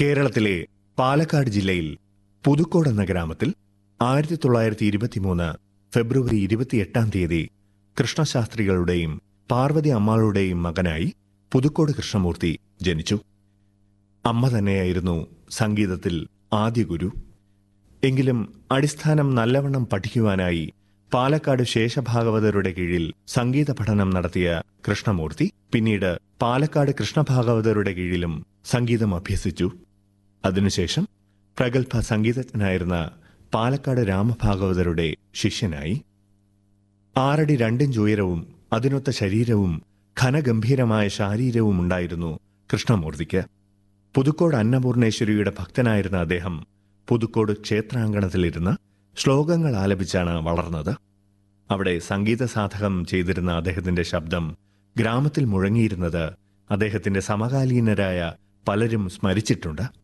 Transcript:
കേരളത്തിലെ പാലക്കാട് ജില്ലയിൽ പുതുക്കോട് എന്ന ഗ്രാമത്തിൽ ആയിരത്തി തൊള്ളായിരത്തി ഇരുപത്തിമൂന്ന് ഫെബ്രുവരി ഇരുപത്തിയെട്ടാം തീയതി കൃഷ്ണശാസ്ത്രികളുടെയും പാർവതി അമ്മാളുടെയും മകനായി പുതുക്കോട് കൃഷ്ണമൂർത്തി ജനിച്ചു അമ്മ തന്നെയായിരുന്നു സംഗീതത്തിൽ ആദ്യ ഗുരു എങ്കിലും അടിസ്ഥാനം നല്ലവണ്ണം പഠിക്കുവാനായി പാലക്കാട് ശേഷഭാഗവതരുടെ കീഴിൽ സംഗീത പഠനം നടത്തിയ കൃഷ്ണമൂർത്തി പിന്നീട് പാലക്കാട് കൃഷ്ണഭാഗവതരുടെ കീഴിലും സംഗീതം അഭ്യസിച്ചു അതിനുശേഷം പ്രഗത്ഭ സംഗീതജ്ഞനായിരുന്ന പാലക്കാട് രാമഭാഗവതരുടെ ശിഷ്യനായി ആറടി രണ്ടിഞ്ച് ഉയരവും അതിനൊത്ത ശരീരവും ഘനഗംഭീരമായ ശാരീരവും ഉണ്ടായിരുന്നു കൃഷ്ണമൂർത്തിക്ക് പുതുക്കോട് അന്നപൂർണേശ്വരിയുടെ ഭക്തനായിരുന്ന അദ്ദേഹം പുതുക്കോട് ക്ഷേത്രാങ്കണത്തിലിരുന്ന് ശ്ലോകങ്ങൾ ആലപിച്ചാണ് വളർന്നത് അവിടെ സംഗീത സാധകം ചെയ്തിരുന്ന അദ്ദേഹത്തിന്റെ ശബ്ദം ഗ്രാമത്തിൽ മുഴങ്ങിയിരുന്നത് അദ്ദേഹത്തിന്റെ സമകാലീനരായ പലരും സ്മരിച്ചിട്ടുണ്ട്